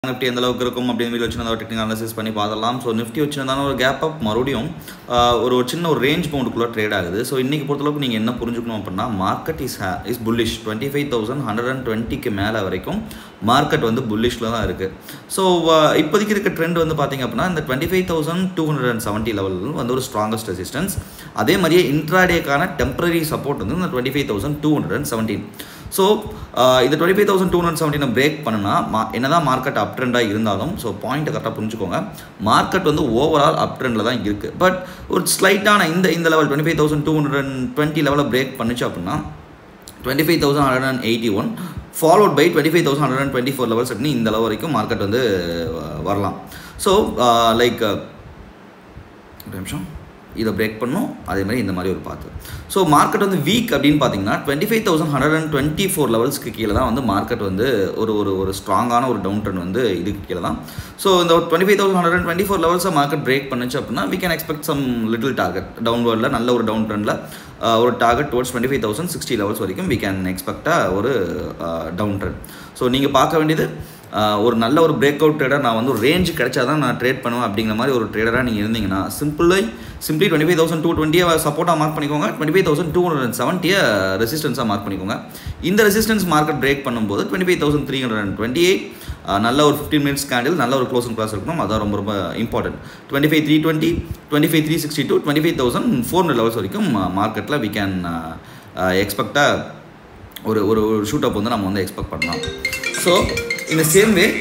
Nifty எந்த அளவுக்கு இருக்கும் அப்படின்னு வீடியோ வச்சு ஒரு டெக்னிக் அனாலிசிஸ் பண்ணி பார்த்துடலாம் ஸோ நிஃப்டி வச்சுருந்தாலும் ஒரு கேப் அப் மறுபடியும் ஆஹ், ஒரு ஒரு சின்ன ஒரு ரேஞ்ச் பவுண்டுக்குள்ளே ட்ரேட் ஆகுது ஸோ இன்றைக்கி பொறுத்தளவுக்கு நீங்கள் என்ன புரிஞ்சுக்கணும் அப்படின்னா market is is bullish twenty five thousand hundred and டுவெண்ட்டிக்கு மேலே வரைக்கும் மார்க்கெட் வந்து புல்லிஷில் தான் இருக்குது ஸோ இப்போதைக்கு இருக்க ட்ரெண்ட் வந்து பார்த்தீங்க அப்படின்னா இந்த twenty five thousand two hundred and seventy level வந்து ஒரு ஸ்ட்ராங்கஸ்ட் ரெசிஸ்டன்ஸ் அதே மாதிரியே இன்ட்ராடேக்கான டெம்பரரி சப்போர்ட் வந்து இந்த twenty five thousand two hundred and seventeen so இந்த twenty five thousand two hundred செவன்டீனை பிரேக் பண்ணுனா மா என்னதான் மார்க்கெட் அப் ட்ரெண்டாக இருந்தாலும் ஸோ பாயிண்ட்டை கரெக்டாக புரிஞ்சுக்கோங்க மார்க்கெட் வந்து ஓவரால் அப் ட்ரெண்டில் தான் இருக்குது பட் ஒரு ஸ்லைட்டான இந்த இந்த level twenty five thousand two hundred and twenty லெவலில் பிரேக் பண்ணுச்சு அப்படின்னா twenty five thousand hundred and eighty one followed by twenty five thousand hundred and twenty four levels அப்படின்னு இந்த லெவல் வரைக்கும் மார்க்கெட் வந்து அஹ், வரலாம் ஸோ லைக் ஒரு நிமிஷம் இதை பிரேக் பண்ணும் அதே மாதிரி இந்த மாதிரி ஒரு பார்த்து ஸோ மார்க்கெட் வந்து வீக் அப்படின்னு பார்த்தீங்கன்னா twenty five thousand hundred and twenty four லெவல்ஸ்க்கு கீழே தான் வந்து மார்க்கெட் வந்து ஒரு ஒரு ஒரு ஸ்ட்ராங்கான ஒரு டவுன் ட்ரெண்ட் வந்து இதுக்கு கீழே தான் ஸோ இந்த twenty five thousand hundred and twenty four லெவல்ஸை மார்க்கெட் பிரேக் பண்ணுச்சு அப்படின்னா we can expect some little target டவுன்வர்டில் நல்ல ஒரு டவுன் ட்ரெண்டில் ஒரு target towards twenty five thousand sixty levels வரைக்கும் we can expect a ஒரு டவுன் ட்ரெண்ட் ஸோ நீங்கள் பார்க்க வேண்டியது ஆஹ் ஒரு நல்ல ஒரு பிரேக் அவுட் ட்ரேடர் நான் வந்து ஒரு ரேஞ்ச் கிடைச்சா தான் நான் ட்ரேட் பண்ணுவேன் அப்படிங்கிற மாதிரி ஒரு ட்ரேடராக நீங்கள் இருந்தீங்கன்னா சிம்பிளை simply twenty five thousand two டுவெண்ட்டியை சப்போர்ட்டாக மார்க் பண்ணிக்கோங்க twenty five thousand two hundred செவன்ட்டியை ரெசிஸ்டன்ஸாக மார்க் பண்ணிக்கோங்க இந்த ரெசிஸ்டன்ஸ் மார்க்கெட் பிரேக் பண்ணும்போது twenty five thousand three hundred and twenty eight நல்ல ஒரு ஃபிஃப்டீன் மினிட்ஸ் கேண்டில் நல்ல ஒரு க்ளோசிங் கிளாஸ் இருக்கணும் அதான் ரொம்ப ரொம்ப important twenty five three twenty twenty five three sixty two twenty five thousand four hundred levels வரைக்கும் மார்க்கெட்டில் வி கேன் எக்ஸ்பெக்டாக ஒரு ஒரு ஒரு ஷூட் அப் வந்து நம்ம வந்து எக்ஸ்பெக்ட் பண்ணலாம் ஸோ இந்த சேம் வே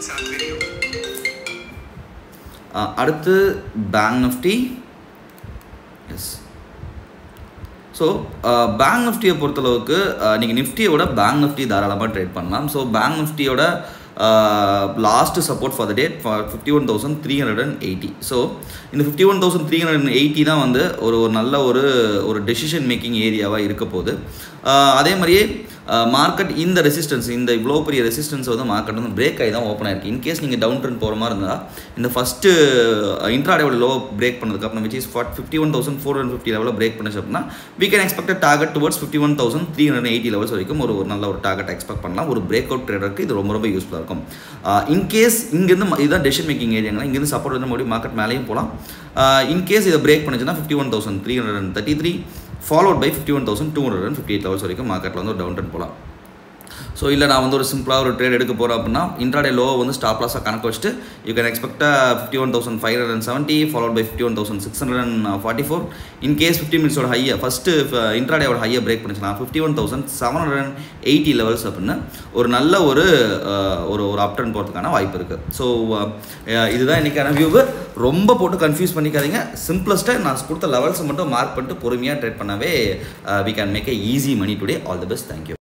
அடுத்து bank Nifty yes so bank நிஃப்டியை பொறுத்தளவுக்கு நீங்கள் நிஃப்டியை விட பேங்க் நிஃப்டி தாராளமாக ட்ரேட் பண்ணலாம் ஸோ பேங்க் நிஃப்டியோட last support for the date for fifty one thousand three hundred and eighty so இந்த fifty one thousand three hundred and eighty தான் வந்து ஒரு ஒரு நல்ல ஒரு ஒரு டெசிஷன் மேக்கிங் ஏரியாவாக இருக்க போகுது ஆஹ் அதே மாதிரியே மார்க்கெட் இந்த ரெசிஸ்டன்ஸ் இந்த இவ்வளோ பெரிய ரெசிஸ்டன்ஸ் வந்து மார்க்கெட் வந்து பிரேக் ஆகி தான் ஓப்பன் ஆயிருக்கு இன்கேஸ் நீங்கள் டவுன் ட்ரெண்ட் போகிற மாதிரி இருந்தால் இந்த ஃபஸ்ட்டு இன்ட்ராடேவோட லோ பிரேக் பண்ணதுக்கு அப்புறம் விச் இஸ் ஃபார்ட் fifty one thousand four hundred fifty லெவலில் பிரேக் பண்ணுச்சு அப்படின்னா we can expect a target towards fifty one thousand three hundred eighty levels வரைக்கும் ஒரு ஒரு நல்ல ஒரு டார்கெட் எக்ஸ்பெக்ட் பண்ணலாம் ஒரு பிரேக் அவுட் ட்ரேடருக்கு இது ரொம்ப ரொம்ப யூஸ்ஃபுல்லாக இருக்கும் இன்கேஸ் இங்கேருந்து ம- இதுதான் டெசிஷன் மேக்கிங் ஏரியாங்க இங்கேருந்து சப்போர்ட் வந்து மறுபடியும் மார்க்கெட் மேலேயும் போகலாம் இன்கேஸ் இதை பிரேக் பண்ணுச்சுன்னா fifty one thousand three hundred and thirty three followed by fifty one thousand two hundred and fifty eight levels வரைக்கும் மார்க்கெட்டில் வந்து ஒரு டவுன் ட்ரெண்ட் போகலாம் ஸோ இல்லை நான் வந்து ஒரு சிம்பிளாக ஒரு ட்ரேட் எடுக்க போகிறேன் அப்படின்னா இன்ட்ராடே லோ வந்து ஸ்டாப் லாஸாக கணக்கு வச்சுட்டு you can expect fifty one thousand five hundred and seventy followed by fifty one thousand six hundred and forty four in case fifty மினிட்ஸோட ஹையை ஃபஸ்ட்டு இன்ட்ராடேவோட ஹையை பிரேக் பண்ணிச்சுனா fifty one thousand seven hundred and eighty levels அப்படின்னு ஒரு நல்ல ஒரு அஹ், ஒரு ஒரு அப்டன் போகிறதுக்கான வாய்ப்பு இருக்குது ஸோ இதுதான் இன்றைக்கான வியூவு ரொம்ப போட்டு கன்ஃபியூஸ் பண்ணிக்காதீங்க சிம்பிளஸ்ட்டாக நான் கொடுத்த லெவல்ஸை மட்டும் மார்க் பண்ணிட்டு பொறுமையாக ட்ரேட் பண்ணாவே we can make a easy money today all the best thank you